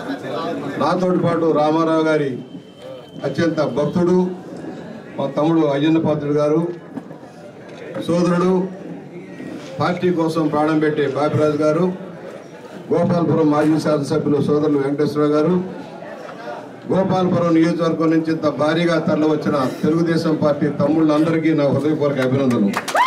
నాతోటి పాటు రామారావు గారి అత్యంత భక్తుడు మా తమ్ముడు అయ్యన్న పాత్రుడు గారు సోదరుడు పార్టీ కోసం ప్రాణం పెట్టే బాపిరాజు గారు గోపాలపురం మాజీ శాసనసభ్యులు సోదరులు వెంకటేశ్వరరావు గారు గోపాలపురం నియోజకవర్గం నుంచి ఇంత భారీగా తరలి వచ్చిన తెలుగుదేశం పార్టీ తమ్ముళ్ళందరికీ నా హృదయపూర్వక అభినందనలు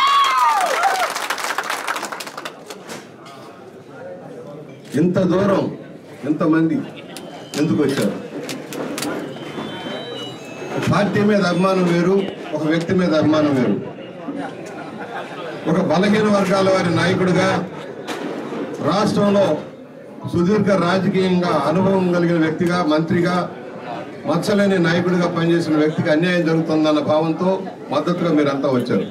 ఇంత దూరం ఇంతమంది ఎందుకు వచ్చారు పార్టీ మీద అభిమానం వేరు ఒక వ్యక్తి మీద అభిమానం వేరు ఒక బలహీన వర్గాల వారి నాయకుడిగా రాష్ట్రంలో సుదీర్ఘ రాజకీయంగా అనుభవం కలిగిన వ్యక్తిగా మంత్రిగా మచ్చలేని నాయకుడిగా పనిచేసిన వ్యక్తికి అన్యాయం జరుగుతుందన్న భావంతో మద్దతుగా మీరంతా వచ్చారు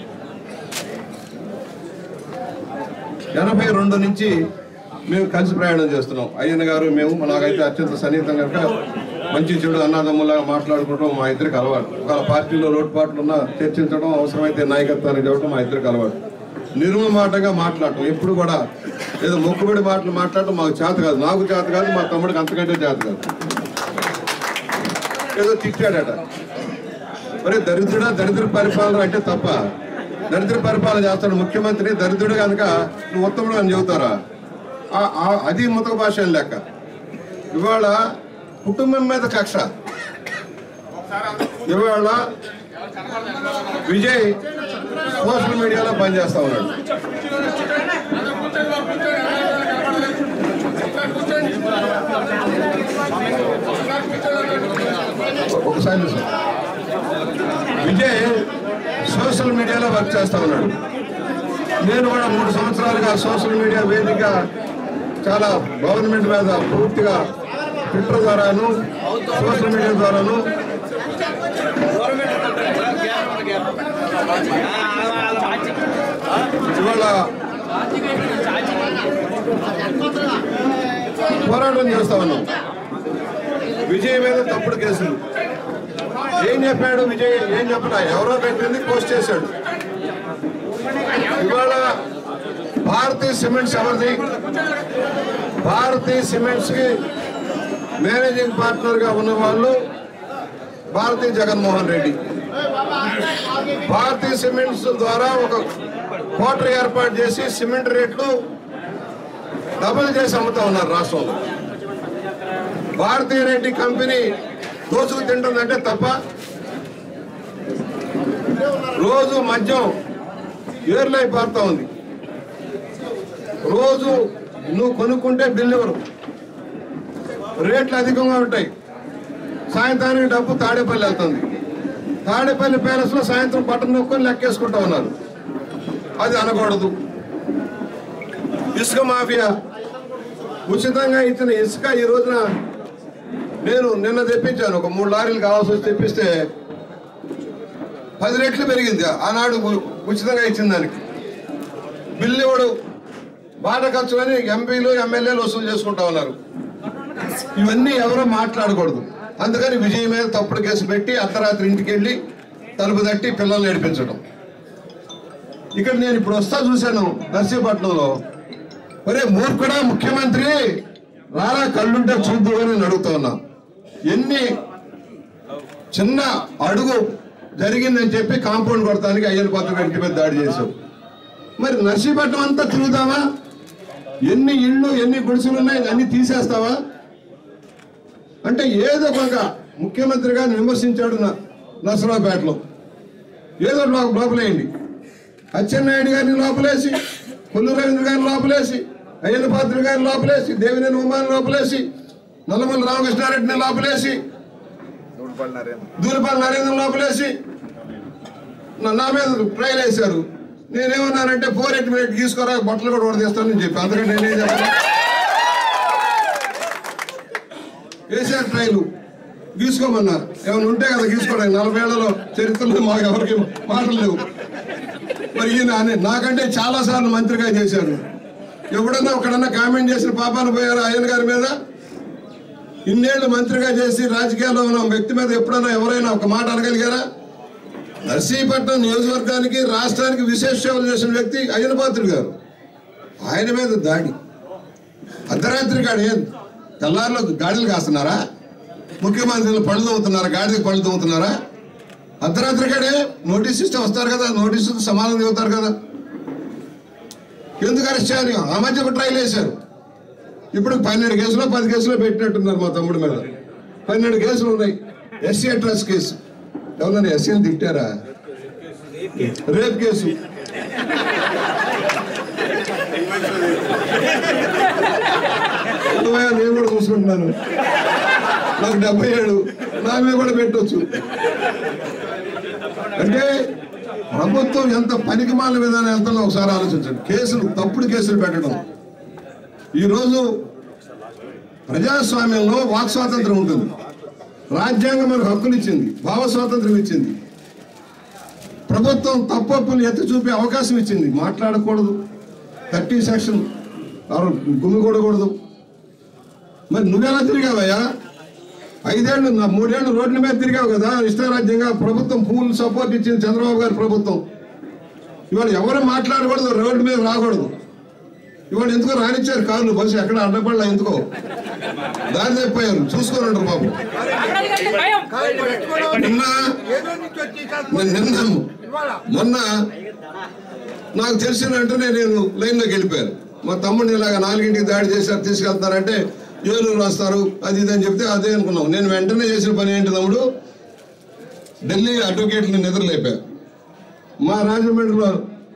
ఎనభై రెండు నుంచి మేము కలిసి ప్రయాణం చేస్తున్నాం అయ్యన్న గారు మేము నాకైతే అత్యంత సన్నిహితం కనుక మంచి చెడు అన్నదమ్ములాగా మాట్లాడుకోవడం మా ఇద్దరికి అలవాటు ఒకవేళ పార్టీలో లోటుపాట్లు ఉన్నా చర్చించడం అవసరమైతే నాయకత్వానికి చెప్పడం మా ఇద్దరికి అలవాటు నిర్మమాటంగా మాట్లాడటం ఎప్పుడు కూడా ఏదో మొక్కుబడి మాటలు మాట్లాడటం మాకు చేత కాదు నాకు చేత కాదు మా తమ్ముడికి అంతకంటే చేత కాదు ఏదో తిట్టాడట మరి దరిద్రుడా దరిద్ర పరిపాలన అంటే తప్ప దరిద్ర పరిపాలన చేస్తాడు ముఖ్యమంత్రి దరిద్రుడు కనుక నువ్వు ఉత్తముడు అని చెబుతారా ఆ- ఆ- అది ముతక భాష అని లెక్క ఇవాళ కుటుంబం మీద కక్ష ఇవాళ విజయ్ సోషల్ మీడియాలో పనిచేస్తా ఉన్నాడు ఒకసారి నిమిషం. విజయ్ సోషల్ మీడియాలో వర్క్ చేస్తా ఉన్నాడు నేను కూడా మూడు సంవత్సరాలుగా సోషల్ మీడియా వేదిక చాలా గవర్నమెంట్ మీద పూర్తిగా ట్విట్టర్ ద్వారాను సోషల్ మీడియా ద్వారాను ఇవాళ పోరాటం చేస్తా ఉన్నాం విజయ్ మీద తప్పుడు కేసులు ఏం చెప్పాడు విజయ్ ఏం చెప్పడా ఎవరో పెట్టింది పోస్ట్ చేశాడు ఇవాళ భారతీయ సిమెంట్స్ ఎవరిది భారతీయ సిమెంట్స్ కి మేనేజింగ్ పార్ట్నర్ గా ఉన్న వాళ్ళు భారతీయ జగన్మోహన్ రెడ్డి భారతీయ సిమెంట్స్ ద్వారా ఒక కోటర్ ఏర్పాటు చేసి సిమెంట్ రేట్లు డబుల్ చేసి అమ్ముతా ఉన్నారు రాష్ట్రంలో భారతీయ రెడ్డి కంపెనీ దోచుకు తింటుందంటే తప్ప రోజు మద్యం ఏర్లై పారుతా ఉంది రోజు నువ్వు కొనుక్కుంటే బిల్లు ఇవ్వరు రేట్లు అధికంగా ఉంటాయి సాయంత్రానికి డబ్బు తాడేపల్లి వెళ్తుంది తాడేపల్లి ప్యాలెస్ లో సాయంత్రం బట్టలు నొక్కొని లెక్కేసుకుంటా ఉన్నారు అది అనకూడదు ఇసుక మాఫియా ఉచితంగా ఇచ్చిన ఇసుక ఈ రోజున నేను నిన్న తెప్పించాను ఒక మూడు లారీలు కావాల్సి వచ్చి తెప్పిస్తే పది రెట్లు పెరిగింది ఆనాడు ఉ- ఉచితంగా ఇచ్చిన దానికి బిల్లు ఇవ్వడు బాట ఖర్చులని ఎంపీలు ఎమ్మెల్యేలు వసూలు చేసుకుంటా ఉన్నారు ఇవన్నీ ఎవరో మాట్లాడకూడదు అందుకని విజయ్ మీద తప్పుడు కేసు పెట్టి అర్ధరాత్రి ఇంటికి వెళ్ళి తలుపు తట్టి పిల్లల్ని ఏడిపించడం ఇక్కడ నేను ఇప్పుడు వస్తా చూశాను నర్సీపట్నంలో ఒరే మూర్ఖుడా ముఖ్యమంత్రి రారా కళ్ళుంటే చూద్దు అని నేను అడుగుతా ఉన్నా ఎన్ని చిన్న అడుగు జరిగిందని చెప్పి కాంపౌండ్ కొడతానికి అయ్యన పాత్ర ఇంటి మీద దాడి చేశావు మరి నర్సీపట్నం అంతా తిరుగుతావా ఎన్ని ఇళ్ళు ఎన్ని గుడిసెలు ఉన్నాయి అన్ని తీసేస్తావా అంటే ఏదో ఒక ముఖ్యమంత్రి గారిని విమర్శించాడు నా- నరసరావుపేటలో ఏదో ఒకటి లోప- లోపలేయండి అచ్చెన్నాయుడు గారిని లోపలేసి కొల్లు రవీంద్ర గారిని లోపలేసి అయ్యన్న పాత్ర గారిని లోపలేసి దేవినేని ఉమాని లోపలేసి నల్లమల్లి రామకృష్ణారెడ్డిని లోపలేసి దూరపాల నరేంద్ర లోపలేసి నా- నా మీద ట్రైల్ వేశారు నేనేమన్నానంటే ఫోర్ ఎయిట్ మినిట్ తీసుకోరా బట్టలు కూడా ఉడదీస్తానని చెప్పి అందుకంటే నేనేం చెప్పాను వేసారు ట్రైలు గీసుకోమన్నారు ఏమైనా ఉంటే కదా గీసుకోవడానికి నలభై ఏళ్లలో చరిత్రలో మాకు ఎవరికి మాటలు లేవు మరి ఈయన అనే- నాకంటే చాలా సార్లు మంత్రిగా చేశారు ఎప్పుడన్నా ఒకడన్నా కామెంట్ చేసిన పాపాలు పోయారు ఆయన గారి మీద ఇన్నేళ్లు మంత్రిగా చేసి రాజకీయాల్లో ఉన్న వ్యక్తి మీద ఎప్పుడన్నా ఎవరైనా ఒక మాట అనగలిగారా నర్సీపట్నం నియోజకవర్గానికి రాష్ట్రానికి విశేష సేవలు చేసిన వ్యక్తి అయ్యన పాత్రుడు గారు ఆయన మీద దాడి అర్ధరాత్రి కాడు ఏం తెల్లారిలో గాడిలు కాస్తున్నారా ముఖ్యమంత్రులు పళ్ళు తవ్వుతున్నారా గాడికి పళ్ళు తవ్వుతున్నారా అర్ధరాత్రికాడే నోటీస్ ఇస్తే వస్తారు కదా నోటీస్ ఇస్తే సమాధానం చెబుతారు కదా ఎందుకు అరెస్ట్ చేయాలి ఆ మధ్య ఒక ట్రైల్ వేశారు ఇప్పుడు పన్నెండు కేసులో పది కేసులో పెట్టినట్టున్నారు మా తమ్ముడి మీద పన్నెండు కేసులు ఉన్నాయి ఎస్సీ అట్రాస్ కేసు ఎవరన్నా ఎస్సీని తిట్టారా రేప్ కేసు నువ్వే నేను కూడా చూసుకుంటున్నాను నాకు డెబ్బై ఏడు నా మీద కూడా పెట్టొచ్చు అంటే ప్రభుత్వం ఎంత పనికిమాల విధానం వెళ్తుందో ఒకసారి ఆలోచించండి కేసులు తప్పుడు కేసులు పెట్టడం ఈరోజు ప్రజాస్వామ్యంలో వాక్ స్వాతంత్రం ఉంటుంది రాజ్యాంగం మనకు హక్కులు ఇచ్చింది భావ స్వాతంత్రం ఇచ్చింది ప్రభుత్వం తప్పప్పులు ఎత్తి చూపే అవకాశం ఇచ్చింది మాట్లాడకూడదు థర్టీ సెక్షన్ గుమ్మికూడకూడదు మరి నువ్వెలా తిరిగావయ్యా ఐదేళ్లు నా మూడేళ్లు రోడ్ల మీద తిరిగావు కదా ఇష్టారాజ్యంగా ప్రభుత్వం ఫుల్ సపోర్ట్ ఇచ్చింది చంద్రబాబు గారి ప్రభుత్వం ఇవాళ ఎవరు మాట్లాడకూడదు రోడ్డు మీద రాకూడదు ఇవాళ ఎందుకో రానిచ్చారు కార్లు బస్సు ఎక్కడ అడ్డపడలా ఎందుకో దారి తప్పిపోయారు చూసుకోనండి బాబు నిన్న నేను నిన్న మొన్న నాకు తెలిసిన వెంటనే నేను లైన్లోకి వెళ్ళిపోయాను మా తమ్ముడిని ఇలాగ నాలుగింటికి దాడి చేశారు తీసుకెళ్తారంటే ఏలూరు వస్తారు అది ఇది అని చెప్తే అదే అనుకున్నాం నేను వెంటనే చేసిన పని ఏంటి తమ్ముడు ఢిల్లీ అడ్వకేట్ని నిద్రలేపా మా రాజమండ్రిలో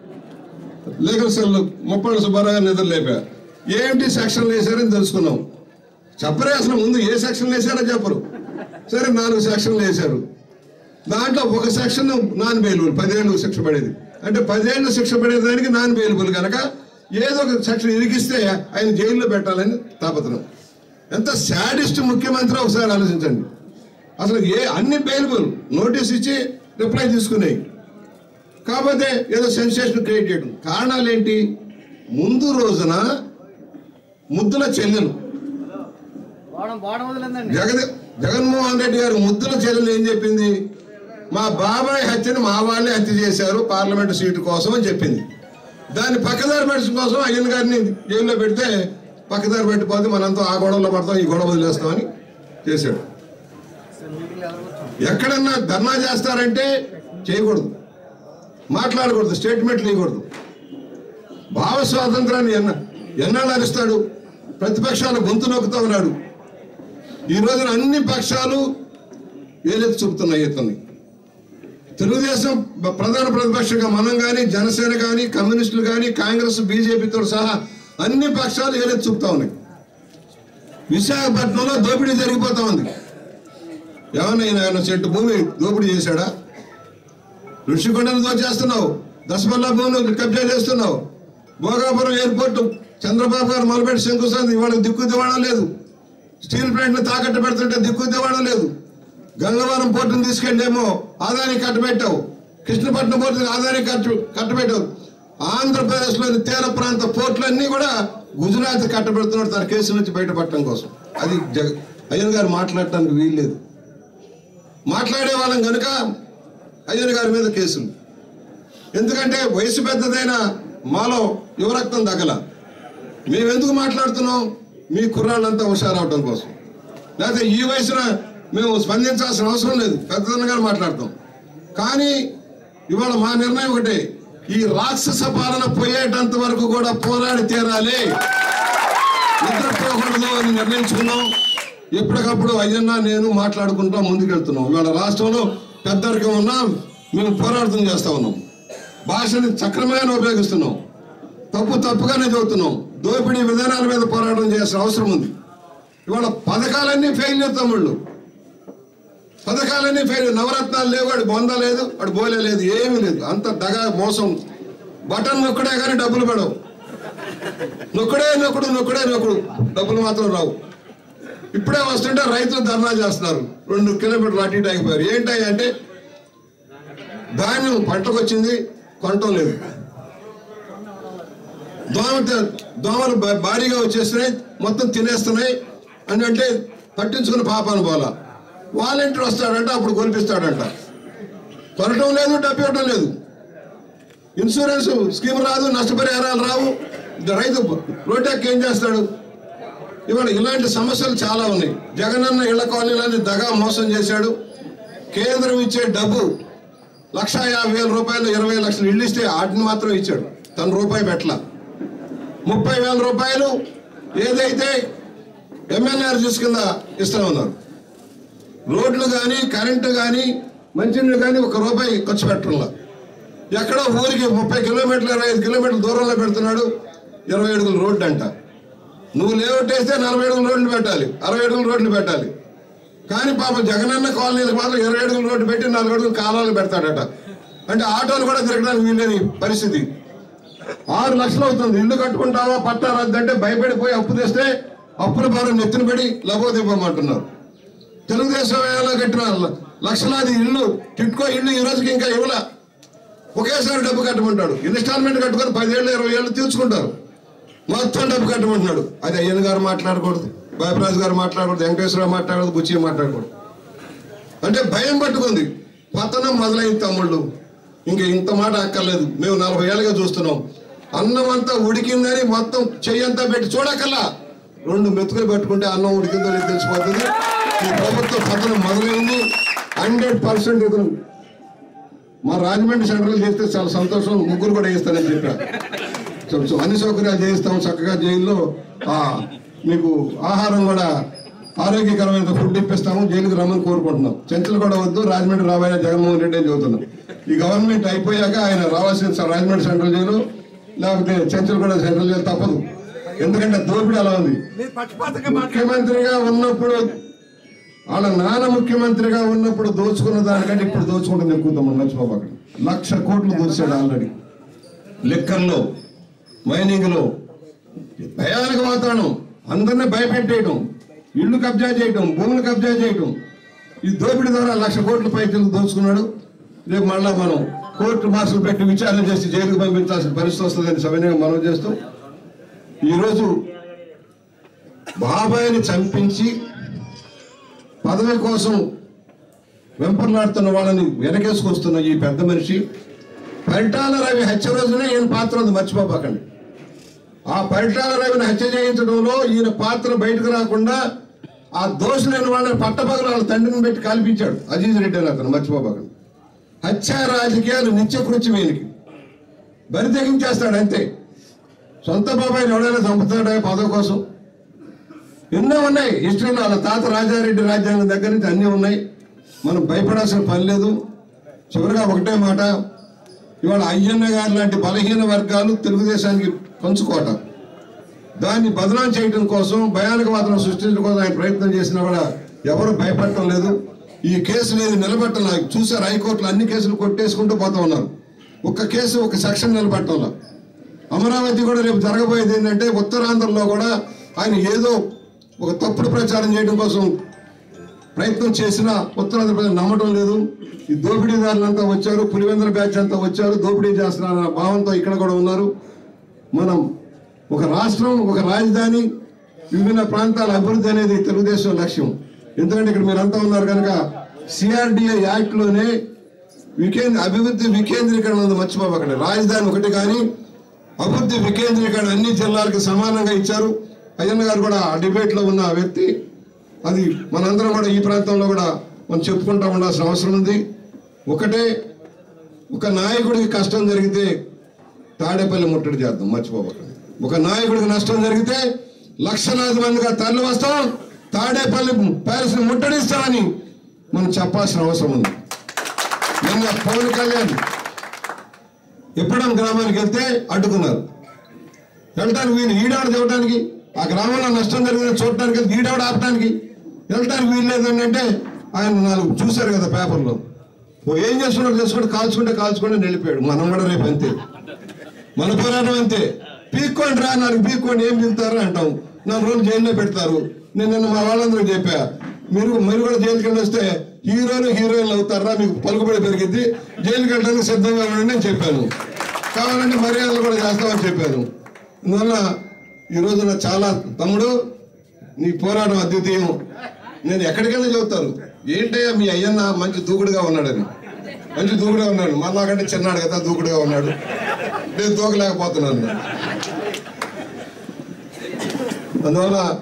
లీగల్ సెల్ ముప్పటి సుబ్బారావు గారు నిద్రలేపా ఏంటి సెక్షన్లు వేశారని తెలుసుకున్నాం చెప్పరే అసలు ముందు ఏ సెక్షన్లు వేశారో చెప్పరు సరే నాలుగు సెక్షన్లు వేశారు దాంట్లో ఒక సెక్షన్ నాన్ బెయిలబుల్ పదేళ్ళు శిక్ష పడేది అంటే పదేళ్ళు శిక్ష పడేదానికి నాన్ బెయిలబుల్ కనుక ఏదో ఒక సెక్షన్ ఇరికిస్తే ఆయన జైల్లో పెట్టాలని తాపత్రం ఎంత శాడిస్ట్ ముఖ్యమంత్రి ఒకసారి ఆలోచించండి అసలు ఏ అన్ని బెయిలబుల్ నోటీస్ ఇచ్చి రిప్లై తీసుకున్నాయి కాకపోతే ఏదో సెన్సేషన్ క్రియేట్ చేయడం కారణాలు ఏంటి ముందు రోజున ముద్దుల చెల్లెలు వాడం వాడం వదిలిందండి జగన్ జగన్మోహన్ రెడ్డి గారు ముద్దుల చెల్లెలు ఏం చెప్పింది మా బాబాయ్ హత్యను మా వాళ్ళే హత్య చేశారు పార్లమెంట్ సీటు కోసం అని చెప్పింది దాన్ని పక్కదారి పెట్టడం కోసం అయ్యన్ గారిని జైల్లో పెడితే పక్కదారి పెట్టిపోతే మనంతా ఆ గొడవలో పడతాం ఈ గొడవ వదిలేస్తామని చేశాడు ఎక్కడన్నా ధర్నా చేస్తారంటే చేయకూడదు మాట్లాడకూడదు స్టేట్మెంట్లు ఇవ్వకూడదు భావ స్వాతంత్రాన్ని ఎన్న ఎన్నాళ్ళు అరుస్తాడు ప్రతిపక్షాలు గొంతు నొక్కుతూ ఉన్నాడు ఈ రోజున అన్ని పక్షాలు వేలెత్తి చూపుతున్నాయి ఇతన్ని తెలుగుదేశం బ- ప్రధాన ప్రతిపక్షంగా మనం కానీ జనసేన కానీ కమ్యూనిస్టులు కానీ కాంగ్రెస్ బీజేపీతో సహా అన్ని పక్షాలు ఏలెత్తి చూపుతా ఉన్నాయి విశాఖపట్నంలో దోపిడీ జరిగిపోతా ఉంది ఏమన్నా ఈయన ఆయన చెట్టు భూమి దోపిడీ చేశాడా ఋషికొండను దోచేస్తున్నావు దశపల్లా భూములు కబ్జా చేస్తున్నావు భోగాపురం ఎయిర్పోర్ట్ చంద్రబాబు గారు మొదలుపెట్టి శంకుస్థానం ఇవాళ దిక్కు దివాణం లేదు స్టీల్ ప్లాంట్ ని తాకట్టు పెడుతుంటే దిక్కు దివాణం లేదు గంగవరం పోర్టును తీసుకెళ్ళేమో ఆదాని కట్టబెట్టావు కృష్ణపట్నం పోర్టు ఆదాని కట్టు కట్టబెట్టావు ఆంధ్రప్రదేశ్లోని తీర ప్రాంత పోర్టులన్నీ కూడా గుజరాత్ కట్టబెడుతున్నాడు తన కేసు నుంచి బయటపడటం కోసం అది జగ అయ్యన్ గారు మాట్లాడటానికి వీల్లేదు మాట్లాడే వాళ్ళం కనుక అయ్యన్ గారి మీద కేసులు ఎందుకంటే వయసు పెద్దదైన మాలో యువరక్తం దగ్గల మేమెందుకు మాట్లాడుతున్నాం మీ కుర్రాళ్ళంతా హుషారవడం కోసం లేకపోతే ఈ వయసున మేము స్పందించాల్సిన అవసరం లేదు పెద్దదన్నగా మాట్లాడతాం కానీ ఇవాళ మా నిర్ణయం ఒకటే ఈ రాక్షస పాలన పోయేటంత వరకు కూడా పోరాడి తీరాలి నిద్రపోకూడదు అని నిర్ణయించుకున్నాం ఎప్పటికప్పుడు అయ్యన్న నేను మాట్లాడుకుంటా ముందుకెళ్తున్నాం ఇవాళ రాష్ట్రంలో పెద్దరికం ఉన్నా మేము పోరాటం చేస్తా ఉన్నాం భాషని సక్రమంగానే ఉపయోగిస్తున్నాం తప్పు తప్పుగానే చదువుతున్నాం దోపిడీ విధానాల మీద పోరాటం చేయాల్సిన అవసరం ఉంది ఇవాళ పథకాలన్నీ ఫెయిల్ తమ్ముళ్ళు పథకాలన్నీ ఫెయిల్ నవరత్నాలు లేవు వాడు బొంద లేదు వాడు బోలే లేదు ఏమీ లేదు అంత దగా మోసం బటన్ నొక్కడే కానీ డబ్బులు పడవు నొక్కడే నొక్కుడు నొక్కడే నొక్కుడు డబ్బులు మాత్రం రావు ఇప్పుడే వస్తుంటే రైతులు ధర్నా చేస్తున్నారు రెండు కిలోమీటర్లు అటు ఇటు ఆగిపోయారు ఏంటి అంటే ధాన్యం పంటకు వచ్చింది కొనటం లేదు దోమ దోమలు భా- భారీగా వచ్చేస్తున్నాయి మొత్తం తినేస్తున్నాయి అని అంటే పట్టించుకుని పాపాను పోలా వాలంటీర్ వస్తాడంట అప్పుడు కొనిపిస్తాడంట కొనటం లేదు డబ్బు ఇవ్వటం లేదు ఇన్సూరెన్స్ స్కీమ్ రాదు నష్టపరిహారాలు రావు రైతు రోడ్డెక్కి ఏం చేస్తాడు ఇవాళ ఇలాంటి సమస్యలు చాలా ఉన్నాయి జగనన్న ఇళ్ల కాలనీలని దగా మోసం చేశాడు కేంద్రం ఇచ్చే డబ్బు లక్ష యాభై వేల రూపాయలు ఇరవై లక్షలు ఇల్లు ఇస్తే వాటిని మాత్రం ఇచ్చాడు తన రూపాయి పెట్టల ముప్పై వేల రూపాయలు ఏదైతే ఎంఎన్ఆర్జీస్ కింద ఇస్తా ఉన్నారు రోడ్లు కానీ కరెంటు కానీ మంచినీళ్ళు కానీ ఒక రూపాయి ఖర్చు పెట్టడంలా ఎక్కడో ఊరికి ముప్పై కిలోమీటర్లు ఇరవై ఐదు కిలోమీటర్ల దూరంలో పెడుతున్నాడు ఇరవై అడుగుల రోడ్డు అంట నువ్వు లేవట్టేస్తే నలభై అడుగుల రోడ్లు పెట్టాలి అరవై అడుగుల రోడ్లు పెట్టాలి కానీ పాప జగనన్న కాలనీలకు మాత్రం ఇరవై అడుగుల రోడ్డు పెట్టి నాలుగు అడుగులు కాలాలు పెడతాడట అంటే ఆటోలు కూడా తిరగడానికి వీల్లేని పరిస్థితి ఆరు లక్షలు అవుతుంది ఇల్లు కట్టుకుంటావా పట్టా రద్దంటే భయపడిపోయి అప్పు తెస్తే అప్పుల భారం నెత్తిన పడి లబోదివ్వమంటున్నారు తెలుగుదేశం ఏలో కట్టిన ల- లక్షలాది ఇల్లు టిట్కో ఇల్లు ఈ రోజుకి ఇంకా ఇవ్వల ఒకేసారి డబ్బు కట్టమంటాడు ఇన్స్టాల్మెంట్ కట్టుకొని పదిహేళ్ళు ఇరవై ఏళ్ళు తీర్చుకుంటారు మొత్తం డబ్బు కట్టమంటున్నాడు అది అయ్యన్ గారు మాట్లాడకూడదు బాబరాజు గారు మాట్లాడకూడదు వెంకటేశ్వరరావు మాట్లాడకూడదు బుచ్చి మాట్లాడకూడదు అంటే భయం పట్టుకుంది పతనం మొదలైంది తమ్ముళ్ళు ఇంక ఇంత మాట అక్కర్లేదు మేము నలభై ఏళ్ళుగా చూస్తున్నాం అన్నం అంతా ఉడికిందని మొత్తం చెయ్యంతా పెట్టి చూడకల్లా రెండు మెతుకులు పెట్టుకుంటే అన్నం ఉడికిందో లేదో తెలిసిపోతుంది ఈ ప్రభుత్వ పతనం మొదలైంది హండ్రెడ్ పర్సెంట్ ఇతను మా రాజమండ్రి సెంట్రల్ చేస్తే చాలా సంతోషం ముగ్గురు కూడా వేస్తానని చెప్పారు సో సో అన్ని సౌకర్యాలు చేయిస్తాం చక్కగా జైల్లో ఆ, మీకు ఆహారం కూడా ఆరోగ్యకరమైన ఫుడ్ ఇప్పిస్తాము జైలుకి రమ్మని కోరుకుంటున్నాం చెంచలు కూడా వద్దు రాజమండ్రి రాబోయే జగన్మోహన్ రెడ్డి అని చెబుతున్నాం ఈ గవర్నమెంట్ అయిపోయాక ఆయన రావాల్సిన స- రాజమండ్రి సెంట్రల్ జైలు లేకపోతే చెంచలు కూడా సెంట్రల్ జైలు తప్పదు ఎందుకంటే దోపిడీ అలా ఉంది మీరు పక్షపాతంగా ముఖ్యమంత్రిగా ఉన్నప్పుడు వాళ్ళ నాన్న ముఖ్యమంత్రిగా ఉన్నప్పుడు దోచుకున్న దానికంటే ఇప్పుడు దోచుకుంటుంది ఎక్కువ తమ్ముడు మర్చిపోబాక లక్ష కోట్లు దోచాడు ఆల్రెడీ లిక్కర్లో మైనింగ్ లో భయానక వాతావరణం అందరినీ భయపెట్టేయటం ఇల్లు కబ్జా చేయటం భూములు కబ్జా చేయటం ఈ దోపిడీ ద్వారా లక్ష కోట్ల పైసలు దోచుకున్నాడు రేపు మళ్ళా మనం కోర్టు మార్షల్ పెట్టి విచారణ చేసి జైలుకు పంపించాల్సిన పరిస్థితి వస్తుందని సవినయంగా మనం చేస్తూ ఈరోజు బాబాయిని చంపించి పదవి కోసం వెంపర్లాడుతున్న వాళ్ళని వెనకేసుకొస్తున్న ఈ పెద్ద మనిషి పరిటాల రవి హత్య రోజునే ఈయన పాత్ర ఉంది మర్చిపోపాకండి ఆ పరిటాల రవిని హత్య చేయించడంలో ఈయన పాత్ర బయటకు రాకుండా ఆ దోషులైన వాళ్ళని పట్టపగలు వాళ్ళ తండ్రిని పెట్టి కాల్పించాడు అజీజ్ రెడ్డి అని అతను మర్చిపోపాకండి హత్య రాజకీయాలు నిత్యకృత్యం ఈయనకి బరి తెగించేస్తాడు అంతే సొంత బాబాయిని ఎవడైనా చంపుతాడా పదవి కోసం ఎన్నో ఉన్నాయి హిస్టరీలో వాళ్ళ తాత రాజారెడ్డి రాజ్యాంగం దగ్గర నుంచి అన్నీ ఉన్నాయి మనం భయపడాల్సిన పని లేదు చివరిగా ఒకటే మాట ఇవాళ అయ్యన్న గారు లాంటి బలహీన వర్గాలు తెలుగుదేశానికి పంచుకోవటం దాన్ని బదనాం చేయడం కోసం భయానక వాతావరణం సృష్టించడం కోసం ఆయన ప్రయత్నం చేసినా కూడా ఎవరు భయపడటం లేదు ఈ కేసు లేదు నిలబెట్టం చూసారు హైకోర్టులో అన్ని కేసులు కొట్టేసుకుంటూ పోతా ఉన్నారు ఒక్క కేసు ఒక సెక్షన్ నిలబెట్టంలో అమరావతి కూడా రేపు జరగబోయేది ఏంటంటే ఉత్తరాంధ్రలో కూడా ఆయన ఏదో ఒక తప్పుడు ప్రచారం చేయడం కోసం ప్రయత్నం చేసినా ఉత్తరాంధ్ర ప్రజలు నమ్మటం లేదు ఈ దోపిడీదారులంతా వచ్చారు పులివెందుల బ్యాచ్ అంతా వచ్చారు దోపిడీ చేస్తున్నారన్న భావంతో ఇక్కడ కూడా ఉన్నారు మనం ఒక రాష్ట్రం ఒక రాజధాని విభిన్న ప్రాంతాల అభివృద్ధి అనేది తెలుగుదేశం లక్ష్యం ఎందుకంటే ఇక్కడ మీరంతా ఉన్నారు కనుక సిఆర్డిఏ యాక్ట్ లోనే వికేంద్ర అభివృద్ధి వికేంద్రీకరణ ఉంది మర్చిపోకండి రాజధాని ఒకటి కానీ అభివృద్ధి వికేంద్రీకరణ అన్ని జిల్లాలకు సమానంగా ఇచ్చారు అయ్యన్న గారు కూడా ఆ డిబేట్ లో ఉన్న వ్యక్తి అది మనందరం కూడా ఈ ప్రాంతంలో కూడా మనం చెప్పుకుంటా ఉండాల్సిన అవసరం ఉంది ఒకటే ఒక నాయకుడికి కష్టం జరిగితే తాడేపల్లి ముట్టడి చేద్దాం మర్చిపోకండి ఒక నాయకుడికి నష్టం జరిగితే లక్షలాది మందిగా తరలి వస్తాం తాడేపల్లి ప్యాలెస్ ని ముట్టడిస్తామని మనం చెప్పాల్సిన అవసరం ఉంది నిన్న పవన్ కళ్యాణ్ ఎప్పుడం గ్రామానికి వెళ్తే అడ్డుకున్నారు వెళ్ళటానికి వీళ్ళు ఈడాడ చూడటానికి ఆ గ్రామంలో నష్టం జరిగింది చూడటానికి వెళ్తే ఈడాడ ఆపడానికి వెళ్ళటానికి వీలు లేదండి అంటే ఆయన నాలుగు చూశారు కదా పేపర్లో ఓ ఏం చేస్తున్నాడు చేసుకుంటే కాల్చుకుంటే కాల్చుకుంటే వెళ్ళిపోయాడు మనం కూడా రేపు అంతే మన పోరాటం అంతే పీక్కోండి రా నాకు పీక్కోండి ఏం పీకుతారు అంటాం నాలుగు రోజులు జైల్లో పెడతారు నేను నిన్న మా వాళ్ళందరూ చెప్పా మీరు మీరు కూడా జైలుకి వెళ్ళి వస్తే హీరోలు హీరోయిన్లు అవుతారా మీకు పలుకుబడి పెరిగిద్ది జైలుకి వెళ్ళడానికి సిద్ధంగా ఉండండి అని చెప్పాను కావాలంటే మర్యాదలు కూడా చేస్తామని చెప్పాను అందువల్ల ఈ రోజున చాలా తమ్ముడు నీ పోరాటం అద్వితీయం నేను ఎక్కడికైనా చెబుతాను ఏంటయ్యా మీ అయ్యన్న మంచి దూకుడుగా ఉన్నాడని మంచి దూకుడుగా ఉన్నాడు మా నాకంటే చిన్నాడు కదా దూకుడుగా ఉన్నాడు నేను దూకలేకపోతున్నాను అందువల్ల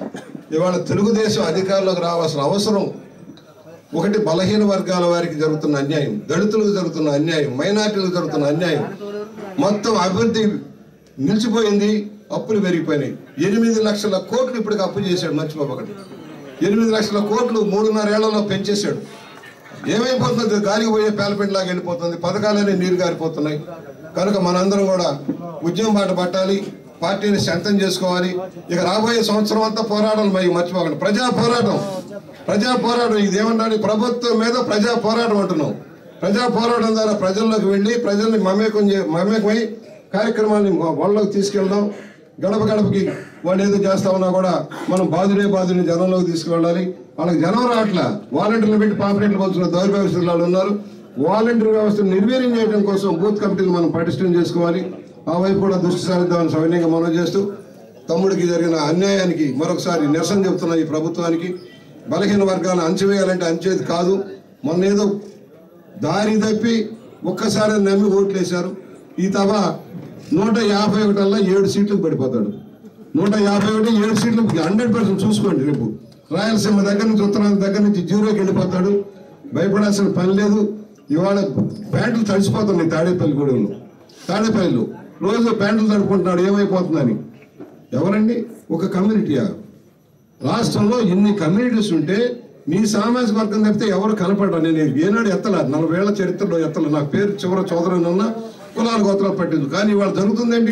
ఇవాళ తెలుగుదేశం అధికారంలోకి రావాల్సిన అవసరం ఒకటి బలహీన వర్గాల వారికి జరుగుతున్న అన్యాయం దళితులకు జరుగుతున్న అన్యాయం మైనార్టీలకు జరుగుతున్న అన్యాయం మొత్తం అభివృద్ధి నిలిచిపోయింది అప్పులు పెరిగిపోయినాయి ఎనిమిది లక్షల కోట్లు ఇప్పటికి అప్పు చేశాడు మర్చిపోబకండి ఎనిమిది లక్షల కోట్లు మూడున్నర ఏళ్లలో పెంచేశాడు ఏమైపోతుంది గాలికి పోయే పేలపెండ్లాగా వెళ్ళిపోతుంది పథకాలన్నీ నీరు గారిపోతున్నాయి కనుక మనందరం కూడా ఉద్యమం బాట పట్టాలి పార్టీని శాంతం చేసుకోవాలి ఇక రాబోయే సంవత్సరం అంతా పోరాటాలు మరి మర్చిపోకండి ప్రజా పోరాటం ప్రజా పోరాటం ఇది ఏమన్నా ప్రభుత్వం మీద ప్రజా పోరాటం అంటున్నాం ప్రజా పోరాటం ద్వారా ప్రజల్లోకి వెళ్ళి ప్రజల్ని మమేకం చే మమేకమై కార్యక్రమాన్ని వాళ్ళలోకి తీసుకెళ్ళడం గడప గడపకి వాళ్ళు ఏదో చేస్తా ఉన్నా కూడా మనం బాధుడే బాధుని జనంలోకి తీసుకువెళ్ళాలి వాళ్ళకి జనం రావట్లా వాలంటీర్లు పెట్టి పాంప్లెట్లు పంచుకున్న దౌర్భాగ్య వ్యవస్థలు వాళ్ళు ఉన్నారు వాలంటీర్ వ్యవస్థను నిర్వీర్యం చేయడం కోసం బూత్ కమిటీలు మనం పటిష్టం చేసుకోవాలి ఆ వైపు కూడా దృష్టి సారిద్దామని సవినయంగా మనం చేస్తూ తమ్ముడికి జరిగిన అన్యాయానికి మరొకసారి నిరసన చెబుతున్న ఈ ప్రభుత్వానికి బలహీన వర్గాలను అంచివేయాలంటే అంచేది కాదు మొన్న ఏదో దారి తప్పి ఒక్కసారి నమ్మి ఓట్లేశారు ఈ తవ నూట యాభై ఒకటల్లా ఏడు సీట్లకు పడిపోతాడు నూట యాభై ఒకటి ఏడు సీట్లకు హండ్రెడ్ పర్సెంట్ చూసుకోండి రేపు రాయలసీమ దగ్గర నుంచి ఉత్తరాంధ్ర దగ్గర నుంచి జీరోకి వెళ్ళిపోతాడు భయపడాల్సిన పని లేదు ఇవాళ ప్యాంట్లు తడిసిపోతున్నాయి తాడేపల్లిగూడెంలో తాడేపల్లిలో రోజు ప్యాంట్లు తడుపుకుంటున్నాడు ఏమైపోతుందని ఎవరండి ఒక కమ్యూనిటీయా రాష్ట్రంలో ఇన్ని కమ్యూనిటీస్ ఉంటే నీ సామాజిక వర్గం తప్పితే ఎవరు కనపడరు నేను ఏనాడు ఎత్తల నలభై ఏళ్ల చరిత్రలో ఎత్తల నా పేరు చివర చౌదరని ఉన్నా కులాల గోత్రాలు పట్టింది కానీ ఇవాళ జరుగుతుందండి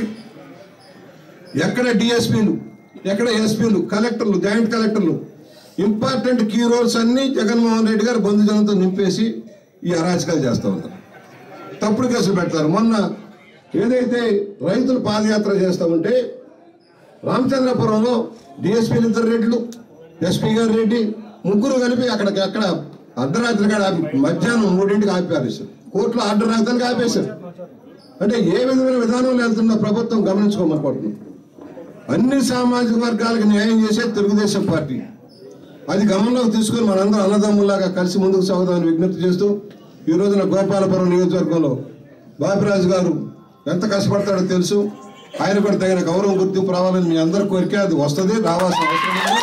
ఎక్కడ డిఎస్పీలు ఎక్కడ ఎస్పీలు కలెక్టర్లు జాయింట్ కలెక్టర్లు ఇంపార్టెంట్ కీ రోల్స్ అన్ని జగన్మోహన్ రెడ్డి గారు బంధుజనంతో నింపేసి ఈ అరాచకాలు చేస్తూ ఉన్నారు తప్పుడు కేసులు పెడతారు మొన్న ఏదైతే రైతులు పాదయాత్ర చేస్తూ ఉంటే రామచంద్రపురంలో డిఎస్పీలు ఇద్దరు రెడ్లు ఎస్పీ గారు రెడ్డి ముగ్గురు కలిపి అక్కడికి అక్కడ అర్ధరాత్రి కాడ ఆపి- మధ్యాహ్నం మూడింటికి ఆపేశారు కోర్టులో ఆర్డర్ రాజధానికి ఆపేశారు అంటే ఏ విధమైన విధానంలో వెళ్తున్న ప్రభుత్వం గమనించుకోమనుకుంటున్నాం అన్ని సామాజిక వర్గాలకు న్యాయం చేసే తెలుగుదేశం పార్టీ అది గమనంలోకి తీసుకుని మనందరం అన్నదమ్ముల్లాగా కలిసి ముందుకు సాగుదామని విజ్ఞప్తి చేస్తూ ఈ రోజున గోపాలపురం నియోజకవర్గంలో బాపిరాజు గారు ఎంత కష్టపడతాడో తెలుసు ఆయన కూడా తగిన గౌరవం గుర్తింపు రావాలని మీ అందరి కోరిక అది వస్తుంది రావాల్సిన అవసరం ఉంది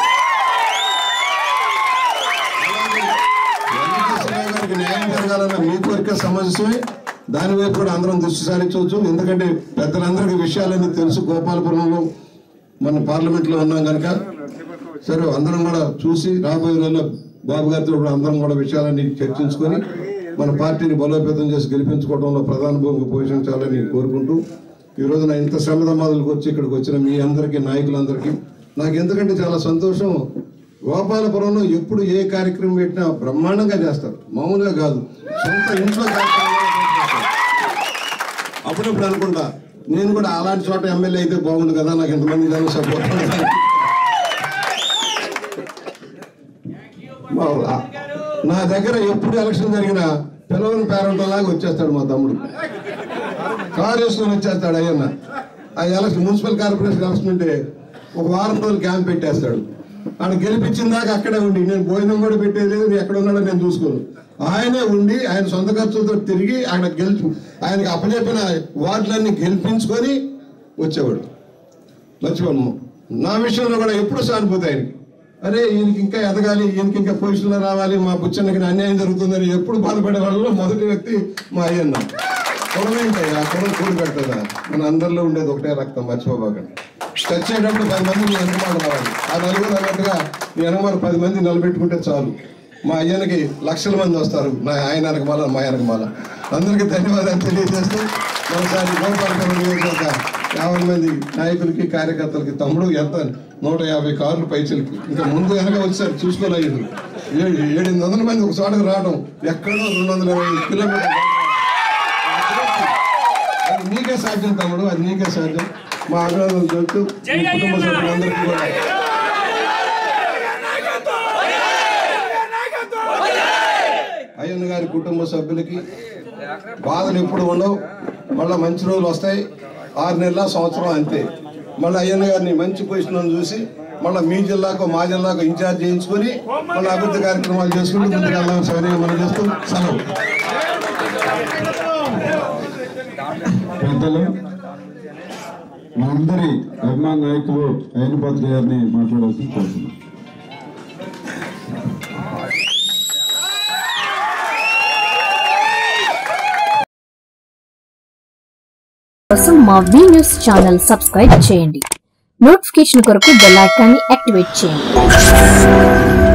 వెంకటేశ్వరరావు గారికి న్యాయం జరగాలన్న మీ కోరిక సమంజసమే దాని వైపు కూడా అందరం దృష్టి సారించవచ్చు ఎందుకంటే పెద్దలందరికీ విషయాలన్నీ తెలుసు గోపాలపురంలో మన పార్లమెంట్ లో ఉన్నాం కనుక సరే అందరం కూడా చూసి రాబోయే రోజుల్లో బాబు గారితో కూడా అందరం కూడా విషయాలన్నీ చర్చించుకొని మన పార్టీని బలోపేతం చేసి గెలిపించుకోవడంలో ప్రధాన భూమిక పోషించాలని కోరుకుంటూ ఈ రోజున ఇంత శ్రమదమాదులకు వచ్చి ఇక్కడికి వచ్చిన మీ అందరికీ నాయకులందరికీ నాకు ఎందుకంటే చాలా సంతోషం గోపాలపురంలో ఎప్పుడు ఏ కార్యక్రమం పెట్టినా బ్రహ్మాండంగా చేస్తారు మామూలుగా కాదు సొంత ఇంట్లో కార్యక్రమాలు చేస్తారు. అప్పుడప్పుడు అనుకుంటా నేను కూడా అలాంటి చోట ఎమ్మెల్యే అయితే బాగుండు కదా నాకు ఎంతమంది జనం సపోర్ట్ నా దగ్గర ఎప్పుడు ఎలక్షన్ జరిగినా పిలవని పేరెంట్ లాగా వచ్చేస్తాడు మా తమ్ముడు కారు వేసుకొని వచ్చేస్తాడు అయ్యన్న ఆ ఎలక్షన్ మున్సిపల్ కార్పొరేషన్ ఎలక్షన్ ఉంటే ఒక వారం రోజులు క్యాంప్ పెట్టేస్తాడు ఆయన గెలిపించిన దాకా అక్కడే ఉండి నేను భోజనం కూడా పెట్టేది లేదు నేను ఎక్కడ ఉన్నాడో నేను చూసుకోను ఆయనే ఉండి ఆయన సొంత ఖర్చులతో తిరిగి ఆయన గెలిచి ఆయనకి అప్పచెప్పిన వార్డులన్నీ గెలిపించుకొని వచ్చేవాడు లక్ష్మణ్ నా విషయంలో కూడా ఎప్పుడు సానుభూతి ఆయనకి అరే ఈయనకి ఇంకా ఎదగాలి ఈయనకి ఇంకా పొజిషన్లో రావాలి మా బుచ్చన్నకి అన్యాయం జరుగుతుందని ఎప్పుడు బాధపడే వాళ్ళలో మొదటి వ్యక్తి మా అయ్యన్న కులమేంటయ్యా కులం కూడి పెట్టదా మన అందరిలో ఉండేది ఒకటే రక్తం మర్చిపోబాకండి చచ్చేటప్పుడు పది మంది మీ వెనకమాల రావాలి ఆ నలుగురు అన్నట్టుగా మీ వెనకమాల పది మంది నిలబెట్టుకుంటే చాలు మా అయ్యనకి లక్షల మంది వస్తారు నా ఆయన వెనకమాల మా వెనకమాల అందరికీ ధన్యవాదాలు తెలియజేస్తూ ఒకసారి గోపాలపురం నియోజకవర్గ యాభై మంది నాయకులకి కార్యకర్తలకి తమ్ముడు ఎంత నూట యాభై కార్లు పైచలకి ఇంకా ముందు వెనక వచ్చారు చూసుకోలేదు ఏడు ఏడెనిమిది వందల మంది ఒక చోటకు రావడం ఎక్కడో రెండు వందల ఇరవై కిలోమీటర్లు అది నీకే సాధ్యం తమ్ముడు అది నీకే సాధ్యం మా అభినందనలు చెబుతూ మీ కుటుంబ సభ్యులందరికీ కూడా అయ్యన్న గారి కుటుంబ సభ్యులకి బాధలు ఎప్పుడు ఉండవు మళ్ళీ మంచి రోజులు వస్తాయి ఆరు నెలల సంవత్సరం అంతే మళ్ళీ అయ్యన్న గారిని మంచి పొజిషన్ చూసి మళ్ళీ మీ జిల్లాకు మా జిల్లాకు ఇన్ఛార్జ్ చేయించుకొని మళ్ళీ అభివృద్ధి కార్యక్రమాలు చేసుకుంటూ ముందుకు వెళ్దాం సౌకర్యం మనం చేస్తూ సెలవు పెద్దలు మా అందరి అభిమాన నాయకులు అయినపాత్రి గారిని మాట్లాడాల్సి కోరుతున్నాం కోసం మా వి న్యూస్ ఛానల్ సబ్స్క్రైబ్ చేయండి నోటిఫికేషన్ కొరకు బెల్ ఐకాన్ని యాక్టివేట్ చేయండి